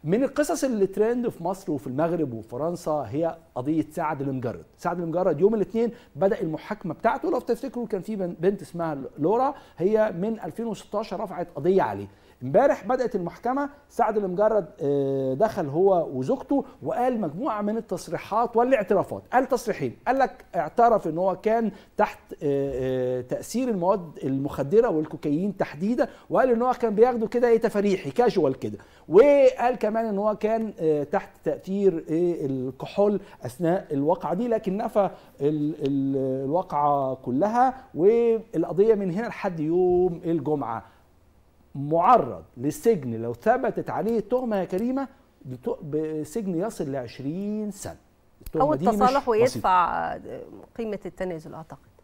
من القصص اللي ترند في مصر وفي المغرب وفرنسا هي قضيه سعد المجرد، سعد المجرد يوم الاثنين بدا المحاكمه بتاعته لو تفتكروا كان في بنت اسمها لورا هي من 2016 رفعت قضيه عليه. امبارح بدات المحكمه سعد المجرد دخل هو وزوجته وقال مجموعه من التصريحات والاعترافات قال تصريحين قال لك اعترف ان هو كان تحت تاثير المواد المخدره والكوكايين تحديدا وقال ان هو كان بياخده كده ايه تفريحي كاجوال كده وقال كمان ان هو كان تحت تاثير الكحول اثناء الواقعه دي لكن نفى الواقعه كلها والقضيه من هنا لحد يوم الجمعه معرض للسجن لو ثبتت عليه التهمه يا كريمه بسجن يصل ل 20 سنه او التصالح ويدفع قيمه التنازل اعتقد